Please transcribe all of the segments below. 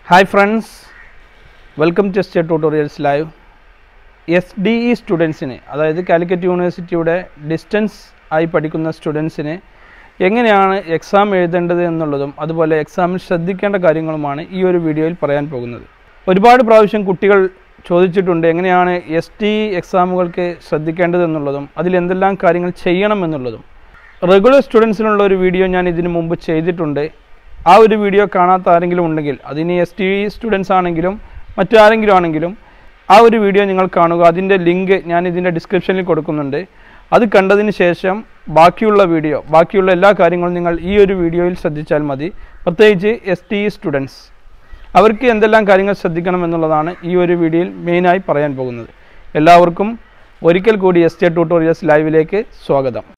hi friends welcome to S tutorials live S D E സ്റ്റുഡൻസിന് അതായത് കാലിക്കറ്റ് യൂണിവേഴ്സിറ്റിയുടെ distance ആയി പഠിക്കുന്ന സ്റ്റുഡൻസിന് എങ്ങനെയാണ് എക്സാം എഴുതേണ്ടത് എന്നുള്ളതും അതുപോലെ എക്സാമിൽ ശ്രദ്ധിക്കേണ്ട കാര്യങ്ങളുമാണ് ഈ ഒരു വീഡിയോയിൽ പറയാൻ പോകുന്നത് ഒരുപാട് പ്രാവശ്യം കുട്ടികൾ ചോദിച്ചിട്ടുണ്ട് എങ്ങനെയാണ് എസ് ടി എക്സാമുകൾക്ക് ശ്രദ്ധിക്കേണ്ടത് എന്നുള്ളതും അതിൽ എന്തെല്ലാം കാര്യങ്ങൾ ചെയ്യണം എന്നുള്ളതും റെഗുലർ സ്റ്റുഡൻസിനുള്ള ഒരു വീഡിയോ ഞാൻ ഇതിനു മുമ്പ് ചെയ്തിട്ടുണ്ട് ആ ഒരു വീഡിയോ കാണാത്ത ആരെങ്കിലും ഉണ്ടെങ്കിൽ അതിന് എസ് ടി സ്റ്റുഡൻസ് ആണെങ്കിലും മറ്റാരെങ്കിലും ആണെങ്കിലും ആ ഒരു വീഡിയോ നിങ്ങൾ കാണുക അതിൻ്റെ ലിങ്ക് ഞാൻ ഇതിൻ്റെ ഡിസ്ക്രിപ്ഷനിൽ കൊടുക്കുന്നുണ്ട് അത് കണ്ടതിന് ശേഷം ബാക്കിയുള്ള വീഡിയോ ബാക്കിയുള്ള എല്ലാ കാര്യങ്ങളും നിങ്ങൾ ഈ ഒരു വീഡിയോയിൽ ശ്രദ്ധിച്ചാൽ മതി പ്രത്യേകിച്ച് എസ് ടി സ്റ്റുഡൻസ് അവർക്ക് എന്തെല്ലാം കാര്യങ്ങൾ ശ്രദ്ധിക്കണം എന്നുള്ളതാണ് ഈ ഒരു വീഡിയോയിൽ മെയിനായി പറയാൻ പോകുന്നത് എല്ലാവർക്കും ഒരിക്കൽ കൂടി എസ് ടി ട്യൂട്ടോറിയൽസ് ലൈവിലേക്ക് സ്വാഗതം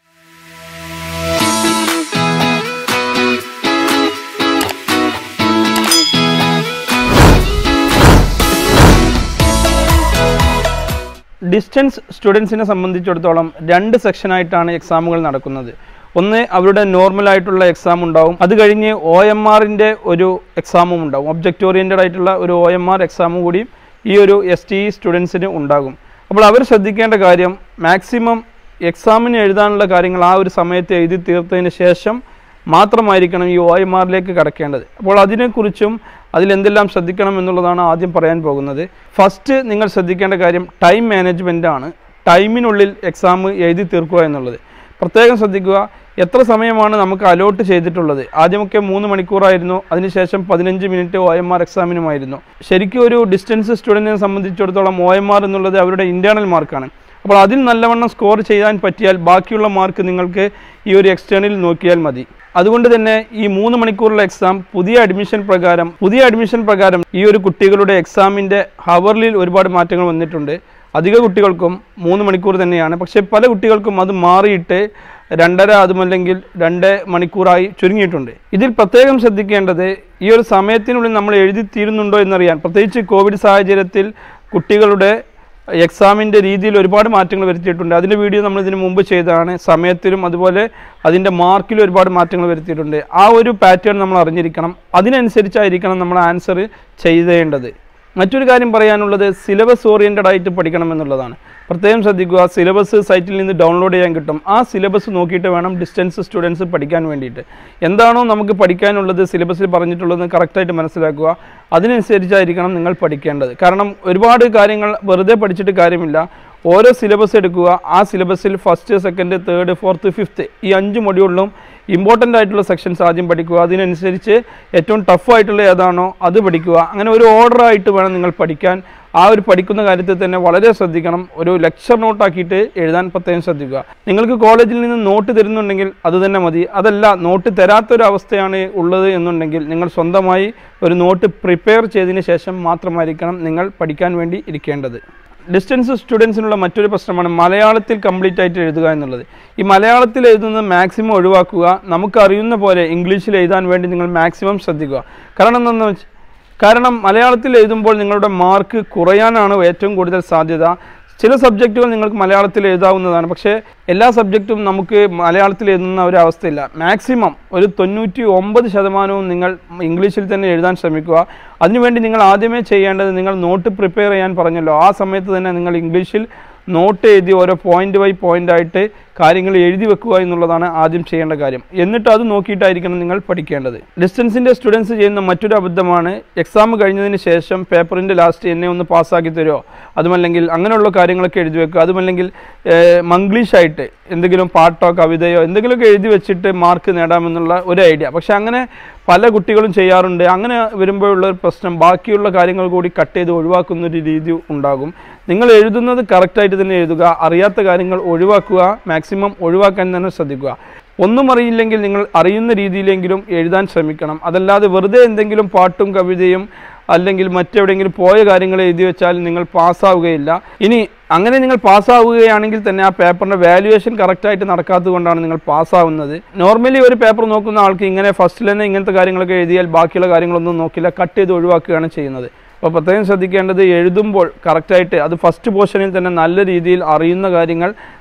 ഡിസ്റ്റൻസ് സ്റ്റുഡൻസിനെ സംബന്ധിച്ചിടത്തോളം രണ്ട് സെക്ഷനായിട്ടാണ് എക്സാമുകൾ നടക്കുന്നത് ഒന്ന് അവരുടെ നോർമൽ ആയിട്ടുള്ള എക്സാം ഉണ്ടാവും അത് കഴിഞ്ഞ് ഒ എം ആറിൻ്റെ ഒരു എക്സാമും ഉണ്ടാവും ഒബ്ജക്റ്റ് ഓറിയൻറ്റഡ് ആയിട്ടുള്ള ഒരു ഒ എം ആർ എക്സാമും കൂടി ഈ ഒരു എസ് ടി സ്റ്റുഡൻസിന് ഉണ്ടാകും അപ്പോൾ അവർ ശ്രദ്ധിക്കേണ്ട കാര്യം മാക്സിമം എക്സാമിന് എഴുതാനുള്ള കാര്യങ്ങൾ ആ ഒരു സമയത്ത് എഴുതി തീർത്തതിന് ശേഷം മാത്രമായിരിക്കണം ഈ ഒ എം ആറിലേക്ക് കടക്കേണ്ടത് അപ്പോൾ അതിനെക്കുറിച്ചും അതിലെന്തെല്ലാം ശ്രദ്ധിക്കണം എന്നുള്ളതാണ് ആദ്യം പറയാൻ പോകുന്നത് ഫസ്റ്റ് നിങ്ങൾ ശ്രദ്ധിക്കേണ്ട കാര്യം ടൈം മാനേജ്മെൻ്റ് ആണ് ടൈമിനുള്ളിൽ എക്സാം എഴുതി തീർക്കുക എന്നുള്ളത് പ്രത്യേകം ശ്രദ്ധിക്കുക എത്ര സമയമാണ് നമുക്ക് അലോട്ട് ചെയ്തിട്ടുള്ളത് ആദ്യമൊക്കെ മൂന്ന് മണിക്കൂറായിരുന്നു അതിനുശേഷം പതിനഞ്ച് മിനിറ്റ് ഒ എം ആർ എക്സാമിനുമായിരുന്നു ശരിക്കും ഒരു ഡിസ്റ്റൻസ് സ്റ്റുഡൻറ്റിനെ സംബന്ധിച്ചിടത്തോളം ഒ എം ആർ എന്നുള്ളത് അവരുടെ ഇൻറ്റേർണൽ മാർക്കാണ് അപ്പോൾ അതിൽ നല്ലവണ്ണം സ്കോർ ചെയ്യാൻ പറ്റിയാൽ ബാക്കിയുള്ള മാർക്ക് നിങ്ങൾക്ക് ഈ ഒരു എക്സ്റ്റേണിൽ നോക്കിയാൽ മതി അതുകൊണ്ട് തന്നെ ഈ മൂന്ന് മണിക്കൂറുള്ള എക്സാം പുതിയ അഡ്മിഷൻ പ്രകാരം പുതിയ അഡ്മിഷൻ പ്രകാരം ഈ ഒരു കുട്ടികളുടെ എക്സാമിൻ്റെ ഹവറിൽ ഒരുപാട് മാറ്റങ്ങൾ വന്നിട്ടുണ്ട് അധിക കുട്ടികൾക്കും മൂന്ന് മണിക്കൂർ തന്നെയാണ് പക്ഷേ പല കുട്ടികൾക്കും അത് മാറിയിട്ട് രണ്ടര അതുമല്ലെങ്കിൽ രണ്ട് മണിക്കൂറായി ചുരുങ്ങിയിട്ടുണ്ട് ഇതിൽ പ്രത്യേകം ശ്രദ്ധിക്കേണ്ടത് ഈ ഒരു സമയത്തിനുള്ളിൽ നമ്മൾ എഴുതി തീരുന്നുണ്ടോ എന്നറിയാൻ പ്രത്യേകിച്ച് കോവിഡ് സാഹചര്യത്തിൽ കുട്ടികളുടെ എക്സാമിൻ്റെ രീതിയിൽ ഒരുപാട് മാറ്റങ്ങൾ വരുത്തിയിട്ടുണ്ട് അതിൻ്റെ വീഡിയോ നമ്മൾ ഇതിന് മുമ്പ് ചെയ്തതാണ് സമയത്തിലും അതുപോലെ അതിൻ്റെ മാർക്കിലും ഒരുപാട് മാറ്റങ്ങൾ വരുത്തിയിട്ടുണ്ട് ആ ഒരു പാറ്റേൺ നമ്മൾ അറിഞ്ഞിരിക്കണം അതിനനുസരിച്ചായിരിക്കണം നമ്മൾ ആൻസർ ചെയ്തേണ്ടത് മറ്റൊരു കാര്യം പറയാനുള്ളത് സിലബസ് ഓറിയൻറ്റഡ് ആയിട്ട് പഠിക്കണം എന്നുള്ളതാണ് പ്രത്യേകം ശ്രദ്ധിക്കുക സിലബസ് സൈറ്റിൽ നിന്ന് ഡൗൺലോഡ് ചെയ്യാൻ കിട്ടും ആ സിലബസ് നോക്കിയിട്ട് വേണം ഡിസ്റ്റൻസ് സ്റ്റുഡൻസ് പഠിക്കാൻ വേണ്ടിയിട്ട് എന്താണോ നമുക്ക് പഠിക്കാനുള്ളത് സിലബസിൽ പറഞ്ഞിട്ടുള്ളത് കറക്റ്റായിട്ട് മനസ്സിലാക്കുക അതിനനുസരിച്ചായിരിക്കണം നിങ്ങൾ പഠിക്കേണ്ടത് കാരണം ഒരുപാട് കാര്യങ്ങൾ വെറുതെ പഠിച്ചിട്ട് കാര്യമില്ല ഓരോ സിലബസ് എടുക്കുക ആ സിലബസിൽ first second third fourth fifth ഈ അഞ്ച് മൊഡ്യൂളിലും ഇമ്പോർട്ടൻ്റ് ആയിട്ടുള്ള സെക്ഷൻസ് ആദ്യം പഠിക്കുക അതിനനുസരിച്ച് ഏറ്റവും ടഫ് ആയിട്ടുള്ള ഏതാണോ അത് പഠിക്കുക അങ്ങനെ ഒരു ഓർഡർ ആയിട്ട് വേണം നിങ്ങൾ പഠിക്കാൻ ആ ഒരു പഠിക്കുന്ന കാര്യത്തിൽ തന്നെ വളരെ ശ്രദ്ധിക്കണം ഒരു ലെക്ചർ നോട്ടാക്കിയിട്ട് എഴുതാൻ പ്രത്യേകം ശ്രദ്ധിക്കുക നിങ്ങൾക്ക് കോളേജിൽ നിന്ന് നോട്ട് തരുന്നുണ്ടെങ്കിൽ അത് തന്നെ മതി അതല്ല നോട്ട് തരാത്തൊരു അവസ്ഥയാണ് ഉള്ളത് എന്നുണ്ടെങ്കിൽ നിങ്ങൾ സ്വന്തമായി ഒരു നോട്ട് പ്രിപ്പയർ ചെയ്തതിന് ശേഷം മാത്രമായിരിക്കണം നിങ്ങൾ പഠിക്കാൻ വേണ്ടി ഇരിക്കേണ്ടത് ഡിസ്റ്റൻസ് സ്റ്റുഡൻസിനുള്ള മറ്റൊരു പ്രശ്നമാണ് മലയാളത്തിൽ കംപ്ലീറ്റ് ആയിട്ട് എഴുതുക എന്നുള്ളത് ഈ മലയാളത്തിൽ എഴുതുന്നത് മാക്സിമം ഒഴിവാക്കുക നമുക്ക് അറിയുന്ന പോലെ ഇംഗ്ലീഷിൽ എഴുതാൻ വേണ്ടി നിങ്ങൾ മാക്സിമം ശ്രദ്ധിക്കുക കാരണം എന്താണെന്ന് വെച്ചാൽ കാരണം മലയാളത്തിൽ എഴുതുമ്പോൾ നിങ്ങളുടെ മാർക്ക് കുറയാനാണ് ഏറ്റവും കൂടുതൽ സാധ്യത ചില സബ്ജക്റ്റുകൾ നിങ്ങൾക്ക് മലയാളത്തിൽ എഴുതാവുന്നതാണ് പക്ഷേ എല്ലാ സബ്ജക്റ്റും നമുക്ക് മലയാളത്തിൽ എഴുതുന്ന ഒരു അവസ്ഥയില്ല മാക്സിമം ഒരു തൊണ്ണൂറ്റി ഒമ്പത് ശതമാനവും നിങ്ങൾ ഇംഗ്ലീഷിൽ തന്നെ എഴുതാൻ ശ്രമിക്കുക അതിനുവേണ്ടി നിങ്ങൾ ആദ്യമേ ചെയ്യേണ്ടത് നിങ്ങൾ നോട്ട് പ്രിപ്പയർ ചെയ്യാൻ പറഞ്ഞല്ലോ ആ സമയത്ത് തന്നെ നിങ്ങൾ ഇംഗ്ലീഷിൽ നോട്ട് എഴുതി ഓരോ പോയിന്റ് ബൈ പോയിന്റ് ആയിട്ട് കാര്യങ്ങൾ എഴുതി വെക്കുക എന്നുള്ളതാണ് ആദ്യം ചെയ്യേണ്ട കാര്യം എന്നിട്ട് അത് നോക്കിയിട്ടായിരിക്കണം നിങ്ങൾ പഠിക്കേണ്ടത് ഡിസ്റ്റൻസിൻ്റെ സ്റ്റുഡൻസ് ചെയ്യുന്ന മറ്റൊരു അബദ്ധമാണ് എക്സാം കഴിഞ്ഞതിന് ശേഷം പേപ്പറിൻ്റെ ലാസ്റ്റ് എന്നെ ഒന്ന് പാസ്സാക്കി തരുമോ അതുമല്ലെങ്കിൽ അങ്ങനെയുള്ള കാര്യങ്ങളൊക്കെ എഴുതി വെക്കുക അതുമല്ലെങ്കിൽ മംഗ്ലീഷായിട്ട് എന്തെങ്കിലും പാട്ടോ കവിതയോ എന്തെങ്കിലുമൊക്കെ എഴുതി വെച്ചിട്ട് മാർക്ക് നേടാമെന്നുള്ള ഒരു ഐഡിയ പക്ഷേ അങ്ങനെ പല കുട്ടികളും ചെയ്യാറുണ്ട് അങ്ങനെ വരുമ്പോഴുള്ള ഒരു പ്രശ്നം ബാക്കിയുള്ള കാര്യങ്ങൾ കൂടി കട്ട് ചെയ്ത് ഒഴിവാക്കുന്ന ഒരു രീതി ഉണ്ടാകും നിങ്ങൾ എഴുതുന്നത് കറക്റ്റായിട്ട് തന്നെ എഴുതുക അറിയാത്ത കാര്യങ്ങൾ ഒഴിവാക്കുക മാക്സിമം ഒഴിവാക്കാൻ തന്നെ ശ്രദ്ധിക്കുക ഒന്നും അറിയില്ലെങ്കിൽ നിങ്ങൾ അറിയുന്ന രീതിയിലെങ്കിലും എഴുതാൻ ശ്രമിക്കണം അതല്ലാതെ വെറുതെ എന്തെങ്കിലും പാട്ടും കവിതയും അല്ലെങ്കിൽ മറ്റെവിടെയെങ്കിലും പോയ കാര്യങ്ങൾ എഴുതി വെച്ചാൽ നിങ്ങൾ പാസ്സാവുകയില്ല ഇനി അങ്ങനെ നിങ്ങൾ പാസ്സാവുകയാണെങ്കിൽ തന്നെ ആ പേപ്പറിൻ്റെ വാല്യുവേഷൻ കറക്റ്റായിട്ട് നടക്കാത്തത് കൊണ്ടാണ് നിങ്ങൾ പാസ്സാവുന്നത് നോർമലി ഒരു പേപ്പർ നോക്കുന്ന ആൾക്ക് ഇങ്ങനെ ഫസ്റ്റിൽ തന്നെ ഇങ്ങനത്തെ കാര്യങ്ങളൊക്കെ എഴുതിയാൽ ബാക്കിയുള്ള കാര്യങ്ങളൊന്നും നോക്കില്ല കട്ട് ചെയ്ത് ഒഴിവാക്കുകയാണ് ചെയ്യുന്നത് അപ്പോൾ പ്രത്യേകം ശ്രദ്ധിക്കേണ്ടത് എഴുതുമ്പോൾ കറക്റ്റായിട്ട് അത് ഫസ്റ്റ് പോർഷനിൽ തന്നെ നല്ല രീതിയിൽ അറിയുന്ന കാര്യങ്ങൾ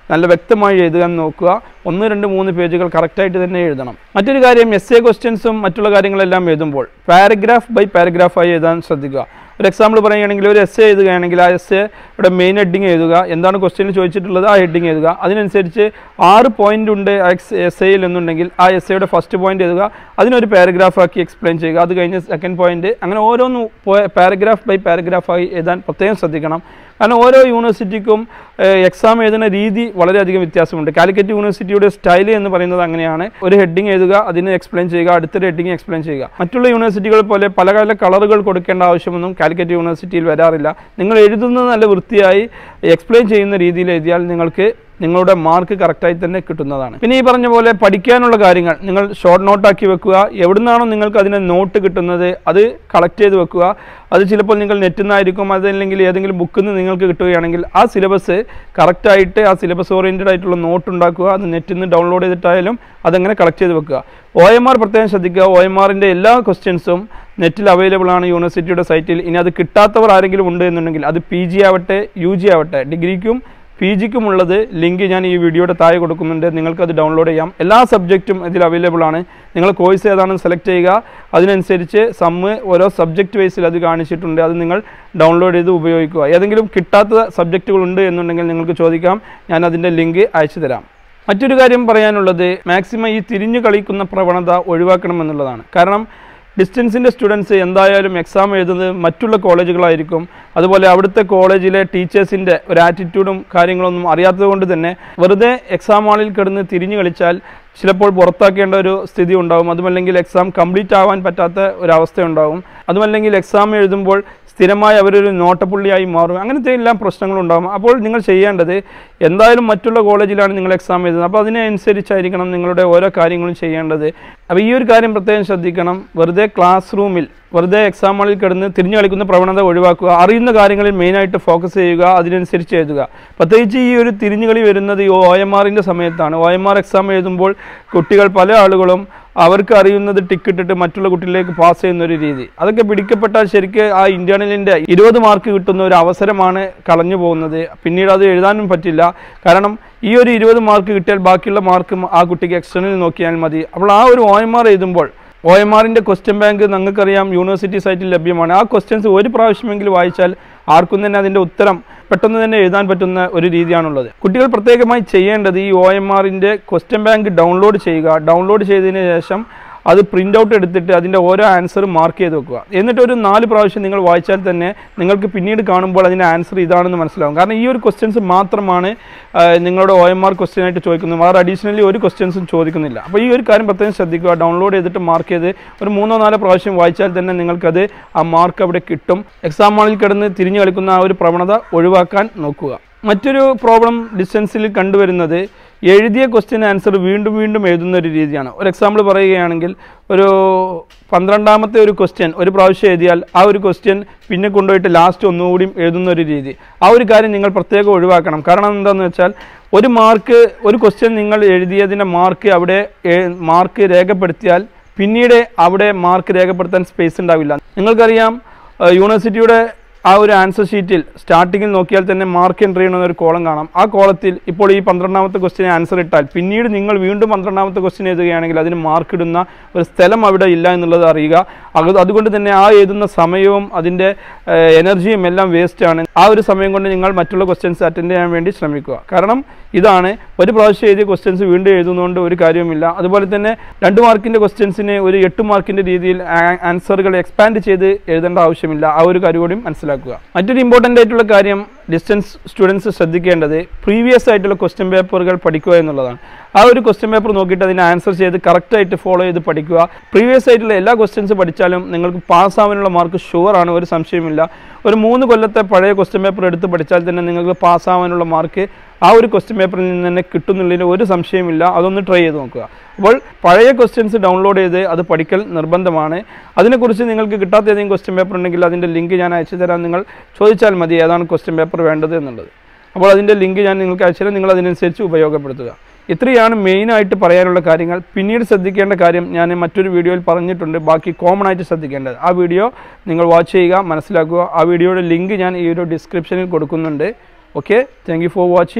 നല്ല വ്യക്തമായി എഴുതാൻ നോക്കുക ഒന്ന് രണ്ട് മൂന്ന് പേജുകൾ കറക്റ്റായിട്ട് തന്നെ എഴുതണം മറ്റൊരു കാര്യം എസ് എ ക്വസ്റ്റ്യൻസും മറ്റുള്ള കാര്യങ്ങളെല്ലാം എഴുതുമ്പോൾ പാരഗ്രാഫ് ബൈ പാരഗ്രാഫായി എഴുതാൻ ശ്രദ്ധിക്കുക ഒരു എക്സാമ്പിൾ പറയുകയാണെങ്കിൽ ഒരു എസ് എഴുതുകയാണെങ്കിൽ ആ എസ് ഇവിടെ മെയിൻ ഹെഡിങ് എഴുതുക എന്താണ് ക്വസ്റ്റ്യനിൽ ചോദിച്ചിട്ടുള്ളത് ആ ഹെഡിങ് എഴുതുക അതിനനുസരിച്ച് ആറ് പോയിന്റ് ഉണ്ട് ആ എക്സ് എസ് എയിൽ എന്നുണ്ടെങ്കിൽ ആ എസ് എയുടെ ഫസ്റ്റ് പോയിന്റ് എഴുതുക അതിനൊരു പാരഗ്രാഫ് ആക്കി എക്സ്പ്ലെയിൻ ചെയ്യുക അത് കഴിഞ്ഞ് സെക്കൻഡ് പോയിന്റ് അങ്ങനെ ഓരോന്ന് പാരഗ്രാഫ് ബൈ പാരഗ്രാഫായി എഴുതാൻ പ്രത്യേകം ശ്രദ്ധിക്കണം കാരണം ഓരോ യൂണിവേഴ്സിറ്റിക്കും എക്സാം എഴുതുന്ന രീതി വളരെയധികം വ്യത്യാസമുണ്ട് കാലിക്കറ്റ് യൂണിവേഴ്സിറ്റിയുടെ സ്റ്റൈൽ എന്ന് പറയുന്നത് അങ്ങനെയാണ് ഒരു ഹെഡിങ് എഴുതുക അതിനെ എക്സ്പ്ലെയിൻ ചെയ്യുക അടുത്തൊരു ഹെഡിങ് എക്സ്പ്ലെയിൻ ചെയ്യുക മറ്റുള്ള യൂണിവേഴ്സിറ്റികൾ പോലെ പല പല കളറുകൾ കൊടുക്കേണ്ട ആവശ്യമൊന്നും കാലിക്കറ്റ് യൂണിവേഴ്സിറ്റിയിൽ വരാറില്ല നിങ്ങൾ എഴുതുന്നത് നല്ല വൃത്തിയായി എക്സ്പ്ലെയിൻ ചെയ്യുന്ന രീതിയിൽ എഴുതിയാൽ നിങ്ങൾക്ക് നിങ്ങളുടെ മാർക്ക് കറക്റ്റായി തന്നെ കിട്ടുന്നതാണ് പിന്നെ ഈ പറഞ്ഞ പോലെ പഠിക്കാനുള്ള കാര്യങ്ങൾ നിങ്ങൾ ഷോർട്ട് നോട്ടാക്കി വെക്കുക എവിടുന്നാണോ നിങ്ങൾക്ക് അതിന് നോട്ട് കിട്ടുന്നത് അത് കളക്ട് ചെയ്ത് വെക്കുക അത് ചിലപ്പോൾ നിങ്ങൾ നെറ്റിൽ നിന്നായിരിക്കും അതല്ലെങ്കിൽ ഏതെങ്കിലും ബുക്കിൽ നിന്ന് നിങ്ങൾക്ക് കിട്ടുകയാണെങ്കിൽ ആ സിലബസ് കറക്റ്റായിട്ട് ആ സിലബസ് ഓറിയൻറ്റഡ് ആയിട്ടുള്ള നോട്ട് ഉണ്ടാക്കുക അത് നെറ്റിൽ നിന്ന് ഡൗൺലോഡ് ചെയ്തിട്ടായാലും അതങ്ങനെ കളക്ട് ചെയ്ത് വെക്കുക ഒ എം ആർ പ്രത്യേകം ശ്രദ്ധിക്കുക ഒ എം ആറിൻ്റെ എല്ലാ ക്വസ്റ്റ്യൻസും നെറ്റിൽ അവൈലബിൾ ആണ് യൂണിവേഴ്സിറ്റിയുടെ സൈറ്റിൽ ഇനി അത് കിട്ടാത്തവർ ആരെങ്കിലും ഉണ്ട് എന്നുണ്ടെങ്കിൽ അത് പി ജി ആവട്ടെ യു ജി ആവട്ടെ ഡിഗ്രിക്കും പി ജിക്കുമുള്ളത് ലിങ്ക് ഞാൻ ഈ വീഡിയോയുടെ താഴെ കൊടുക്കുന്നുണ്ട് നിങ്ങൾക്കത് ഡൗൺലോഡ് ചെയ്യാം എല്ലാ സബ്ജക്റ്റും ഇതിൽ അവൈലബിൾ ആണ് നിങ്ങൾ കോഴ്സ് ഏതാണെന്ന് സെലക്ട് ചെയ്യുക അതിനനുസരിച്ച് സമ്മ് ഓരോ സബ്ജക്റ്റ് വൈസിൽ അത് കാണിച്ചിട്ടുണ്ട് അത് നിങ്ങൾ ഡൗൺലോഡ് ചെയ്ത് ഉപയോഗിക്കുക ഏതെങ്കിലും കിട്ടാത്ത സബ്ജക്റ്റുകൾ ഉണ്ട് എന്നുണ്ടെങ്കിൽ നിങ്ങൾക്ക് ചോദിക്കാം ഞാൻ അതിൻ്റെ ലിങ്ക് അയച്ചു തരാം മറ്റൊരു കാര്യം പറയാനുള്ളത് മാക്സിമം ഈ തിരിഞ്ഞു കളിക്കുന്ന പ്രവണത ഒഴിവാക്കണം എന്നുള്ളതാണ് കാരണം ഡിസ്റ്റൻസിൻ്റെ സ്റ്റുഡൻസ് എന്തായാലും എക്സാം എഴുതുന്നത് മറ്റുള്ള കോളേജുകളായിരിക്കും അതുപോലെ അവിടുത്തെ കോളേജിലെ ടീച്ചേഴ്സിൻ്റെ ഒരു ആറ്റിറ്റ്യൂഡും കാര്യങ്ങളൊന്നും അറിയാത്തത് കൊണ്ട് തന്നെ വെറുതെ എക്സാം ഹാളിൽ കിടന്ന് തിരിഞ്ഞു കളിച്ചാൽ ചിലപ്പോൾ പുറത്താക്കേണ്ട ഒരു സ്ഥിതി ഉണ്ടാവും അതുമല്ലെങ്കിൽ എക്സാം കംപ്ലീറ്റ് ആവാൻ പറ്റാത്ത ഒരവസ്ഥ ഉണ്ടാവും അതുമല്ലെങ്കിൽ എക്സാം എഴുതുമ്പോൾ സ്ഥിരമായി അവരൊരു നോട്ടപ്പുള്ളിയായി മാറും അങ്ങനത്തെ എല്ലാം പ്രശ്നങ്ങളുണ്ടാകും അപ്പോൾ നിങ്ങൾ ചെയ്യേണ്ടത് എന്തായാലും മറ്റുള്ള കോളേജിലാണ് നിങ്ങൾ എക്സാം എഴുതുന്നത് അപ്പോൾ അതിനനുസരിച്ചായിരിക്കണം നിങ്ങളുടെ ഓരോ കാര്യങ്ങളും ചെയ്യേണ്ടത് അപ്പോൾ ഈ ഒരു കാര്യം പ്രത്യേകം ശ്രദ്ധിക്കണം വെറുതെ ക്ലാസ് റൂമിൽ വെറുതെ എക്സാം ഹാളിൽ കിടന്ന് തിരിഞ്ഞു കളിക്കുന്ന പ്രവണത ഒഴിവാക്കുക അറിയുന്ന കാര്യങ്ങളിൽ മെയിനായിട്ട് ഫോക്കസ് ചെയ്യുക അതിനനുസരിച്ച് എഴുതുക പ്രത്യേകിച്ച് ഈ ഒരു തിരിഞ്ഞുകളി വരുന്നത് ഈ ഒ എം ആറിൻ്റെ സമയത്താണ് ഒ എം ആർ എക്സാം എഴുതുമ്പോൾ കുട്ടികൾ പല ആളുകളും അവർക്ക് അറിയുന്നത് ടിക്കിട്ടിട്ട് മറ്റുള്ള കുട്ടികളിലേക്ക് പാസ് ചെയ്യുന്ന ഒരു രീതി അതൊക്കെ പിടിക്കപ്പെട്ടാൽ ശരിക്ക് ആ ഇന്റേണലിൻ്റെ ഇരുപത് മാർക്ക് കിട്ടുന്ന ഒരു അവസരമാണ് കളഞ്ഞു പോകുന്നത് പിന്നീട് അത് എഴുതാനും പറ്റില്ല കാരണം ഈ ഒരു ഇരുപത് മാർക്ക് കിട്ടിയാൽ ബാക്കിയുള്ള മാർക്ക് ആ കുട്ടിക്ക് എക്സ്റ്റേണൽ നോക്കിയാൽ മതി അപ്പോൾ ആ ഒരു ഒ എം ആർ എഴുതുമ്പോൾ ഒ എം ആറിൻ്റെ ക്വസ്റ്റ്യൻ ബാങ്ക് നിങ്ങൾക്കറിയാം യൂണിവേഴ്സിറ്റി സൈറ്റിൽ ലഭ്യമാണ് ആ ക്വസ്റ്റ്യൻസ് ഒരു പ്രാവശ്യമെങ്കിലും വായിച്ചാൽ ആർക്കും തന്നെ അതിൻ്റെ ഉത്തരം പെട്ടെന്ന് തന്നെ എഴുതാൻ പറ്റുന്ന ഒരു രീതിയാണുള്ളത് കുട്ടികൾ പ്രത്യേകമായി ചെയ്യേണ്ടത് ഈ ഒ എം ആറിൻ്റെ ക്വസ്റ്റ്യൻ ബാങ്ക് ഡൗൺലോഡ് ചെയ്യുക ഡൗൺലോഡ് ചെയ്തതിന് ശേഷം അത് പ്രിൻ്റ് ഔട്ട് എടുത്തിട്ട് അതിൻ്റെ ഓരോ ആൻസറും മാർക്ക് ചെയ്ത് വെക്കുക എന്നിട്ട് ഒരു നാല് പ്രാവശ്യം നിങ്ങൾ വായിച്ചാൽ തന്നെ നിങ്ങൾക്ക് പിന്നീട് കാണുമ്പോൾ അതിൻ്റെ ആൻസർ ഇതാണെന്ന് മനസ്സിലാവും കാരണം ഈ ഒരു ക്വസ്റ്റ്യൻസ് മാത്രമാണ് ആ, നിങ്ങളുടെ ഒ എം ആർ ക്വസ്റ്റ്യൻ ആയിട്ട് ചോദിക്കുന്നത് വേറെ അഡീഷണലി ഒരു ക്വസ്റ്റ്യൻസും ചോദിക്കുന്നില്ല അപ്പോൾ ഈ ഒരു കാര്യം പ്രത്യേകം ശ്രദ്ധിക്കുക ഡൗൺലോഡ് ചെയ്തിട്ട് മാർക്ക് ചെയ്ത് ഒരു മൂന്നോ നാലോ പ്രാവശ്യം വായിച്ചാൽ തന്നെ നിങ്ങൾക്കത് ആ മാർക്ക് അവിടെ കിട്ടും എക്സാം ഹാളിൽ കിടന്ന് തിരിഞ്ഞു കളിക്കുന്ന ആ ഒരു പ്രവണത ഒഴിവാക്കാൻ നോക്കുക മറ്റൊരു പ്രോബ്ലം ഡിസ്റ്റൻസിൽ കണ്ടുവരുന്നത് എഴുതിയ ക്വസ്റ്റ്യൻ ആൻസർ വീണ്ടും വീണ്ടും എഴുതുന്ന ഒരു രീതിയാണ് ഒരു എക്സാമ്പിൾ പറയുകയാണെങ്കിൽ ഒരു പന്ത്രണ്ടാമത്തെ ഒരു ക്വസ്റ്റ്യൻ ഒരു പ്രാവശ്യം എഴുതിയാൽ ആ ഒരു ക്വസ്റ്റ്യൻ പിന്നെ കൊണ്ടുപോയിട്ട് ലാസ്റ്റ് ഒന്നുകൂടി എഴുതുന്ന ഒരു രീതി ആ ഒരു കാര്യം നിങ്ങൾ പ്രത്യേകം ഒഴിവാക്കണം കാരണം എന്താണെന്ന് വെച്ചാൽ ഒരു മാർക്ക് ഒരു ക്വസ്റ്റ്യൻ നിങ്ങൾ എഴുതിയതിൻ്റെ മാർക്ക് അവിടെ മാർക്ക് രേഖപ്പെടുത്തിയാൽ പിന്നീട് അവിടെ മാർക്ക് രേഖപ്പെടുത്താൻ സ്പേസ് ഉണ്ടാവില്ല നിങ്ങൾക്കറിയാം ഏഹ് യൂണിവേഴ്സിറ്റിയുടെ ആ ഒരു ആൻസർ ഷീറ്റിൽ സ്റ്റാർട്ടിങ്ങിൽ നോക്കിയാൽ തന്നെ മാർക്ക് എൻട്രി ചെയ്യുന്ന ഒരു കോളം കാണാം ആ കോളത്തിൽ ഇപ്പോൾ ഈ പന്ത്രണ്ടാമത്തെ ക്വസ്റ്റിന് ആൻസർ ഇട്ടാൽ പിന്നീട് നിങ്ങൾ വീണ്ടും പന്ത്രണ്ടാമത്തെ ക്വസ്റ്റ്യൻ എഴുതുകയാണെങ്കിൽ അതിന് മാർക്ക് ഇടുന്ന ഒരു സ്ഥലം അവിടെ ഇല്ല എന്നുള്ളത് അറിയുക അത് അതുകൊണ്ട് തന്നെ ആ എഴുതുന്ന സമയവും അതിൻ്റെ എനർജിയും എല്ലാം വേസ്റ്റ് ആണ് ആ ഒരു സമയം കൊണ്ട് നിങ്ങൾ മറ്റുള്ള ക്വസ്റ്റ്യൻസ് അറ്റൻഡ് ചെയ്യാൻ വേണ്ടി ശ്രമിക്കുക കാരണം ഇതാണ് ഒരു പ്രാവശ്യം എഴുതിയ ക്വസ്റ്റ്യൻസ് വീണ്ടും എഴുതുന്നതുകൊണ്ട് ഒരു കാര്യവുമില്ല അതുപോലെ തന്നെ രണ്ട് മാർക്കിൻ്റെ ക്വസ്റ്റ്യൻസിന് ഒരു എട്ട് മാർക്കിൻ്റെ രീതിയിൽ ആൻസറുകൾ എക്സ്പാൻഡ് ചെയ്ത് എഴുതേണ്ട ആവശ്യമില്ല ആ ഒരു കാര്യം കൂടി മനസ്സിലാക്കുക മറ്റൊരു ഇമ്പോർട്ടൻ്റ് ആയിട്ടുള്ള കാര്യം ഡിസ്റ്റൻസ് സ്റ്റുഡൻസ് ശ്രദ്ധിക്കേണ്ടത് പ്രീവിയസ് ആയിട്ടുള്ള ക്വസ്റ്റ്യൻ പേപ്പറുകൾ പഠിക്കുക എന്നുള്ളതാണ് ആ ഒരു ക്വസ്റ്റ്യൻ പേപ്പർ നോക്കിയിട്ട് അതിന് ആൻസർ ചെയ്ത് കറക്റ്റായിട്ട് ഫോളോ ചെയ്ത് പഠിക്കുക പ്രീവിയസ് ആയിട്ടുള്ള എല്ലാ ക്വസ്റ്റ്യൻസ് പഠിച്ചാലും നിങ്ങൾക്ക് പാസ് ആവാനുള്ള മാർക്ക് ഷുവറാണ് ഒരു സംശയമില്ല ഒരു മൂന്ന് കൊല്ലത്തെ പഴയ ക്വസ്റ്റ്യൻ പേപ്പർ എടുത്ത് പഠിച്ചാൽ തന്നെ നിങ്ങൾക്ക് പാസ് ആവാനുള്ള മാർക്ക് ആ ഒരു ക്വസ്റ്റ്യൻ പേപ്പറിൽ നിന്ന് തന്നെ കിട്ടുന്നുള്ളതിന് ഒരു സംശയമില്ല അതൊന്ന് ട്രൈ ചെയ്ത് നോക്കുക അപ്പോൾ പഴയ ക്വസ്റ്റ്യൻസ് ഡൗൺലോഡ് ചെയ്ത് അത് പഠിക്കൽ നിർബന്ധമാണ് അതിനെക്കുറിച്ച് നിങ്ങൾക്ക് കിട്ടാത്ത ഏതെങ്കിലും ക്വസ്റ്റ്യൻ പേപ്പർ ഉണ്ടെങ്കിൽ അതിൻ്റെ ലിങ്ക് ഞാൻ അയച്ചു തരാം നിങ്ങൾ ചോദിച്ചാൽ മതി ഏതാണ് ക്വസ്റ്റ്യൻ പേപ്പർ വേണ്ടത് എന്നുള്ളത് അപ്പോൾ അതിൻ്റെ ലിങ്ക് ഞാൻ നിങ്ങൾക്ക് അയച്ചു തരാം നിങ്ങൾ അതിനനുസരിച്ച് ഉപയോഗപ്പെടുത്തുക ഇത്രയാണ് മെയിനായിട്ട് പറയാനുള്ള കാര്യങ്ങൾ പിന്നീട് ശ്രദ്ധിക്കേണ്ട കാര്യം ഞാൻ മറ്റൊരു വീഡിയോയിൽ പറഞ്ഞിട്ടുണ്ട് ബാക്കി കോമൺ ആയിട്ട് ശ്രദ്ധിക്കേണ്ടത് ആ വീഡിയോ നിങ്ങൾ വാച്ച് ചെയ്യുക മനസ്സിലാക്കുക ആ വീഡിയോയുടെ ലിങ്ക് ഞാൻ ഈ ഒരു ഡിസ്ക്രിപ്ഷനിൽ കൊടുക്കുന്നുണ്ട് okay thank you for watching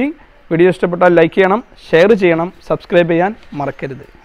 video ഇഷ്ടപ്പെട്ടാൽ ലൈക്ക് ചെയ്യണം ഷെയർ ചെയ്യണം സബ്സ്ക്രൈബ് ചെയ്യാൻ മറക്കരുത്